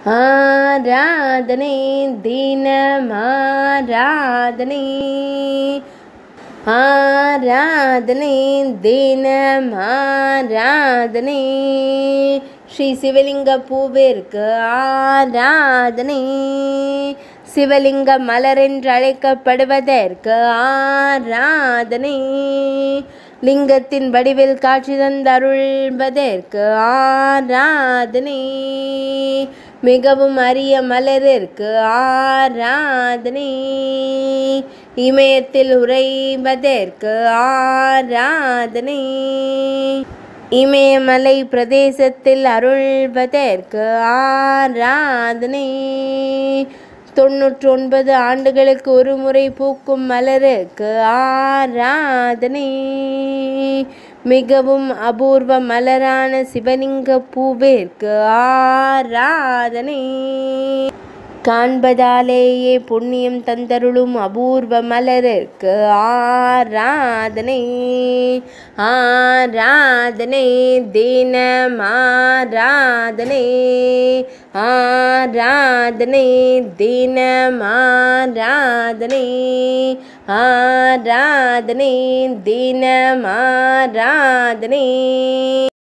ஆராதனை தினமாராதனை ஆராதனை தினமாராதனை ஸ்ரீ சிவலிங்க பூவிற்கு ஆராதனை சிவலிங்க மலர் என்று அழைக்கப்படுவதற்கு ஆராதனை லிங்கத்தின் வடிவில் காட்சி தந்தருள்வதற்கு ஆராதனை மிகவும் அரிய மலரிற்கு ஆராதனை இமயத்தில் உறைவதற்கு ஆராதனை இமயமலை பிரதேசத்தில் அருள்வதற்கு ஆராதனை தொண்ணூற்றி ஒன்பது ஆண்டுகளுக்கு ஒரு முறை பூக்கும் மலருக்கு ஆராதனை மிகவும் அபூர்வ மலரான சிவலிங்க பூவிற்கு ஆராதனை காண்பதாலேயே புண்ணியம் தந்தருளும் அபூர்வ மலருக்கு ஆராதனை ஆராதனை தினம் ஆராதனை ஆராதனை தினம் ஆராதனை ஆராதனை தினம் ஆராதனை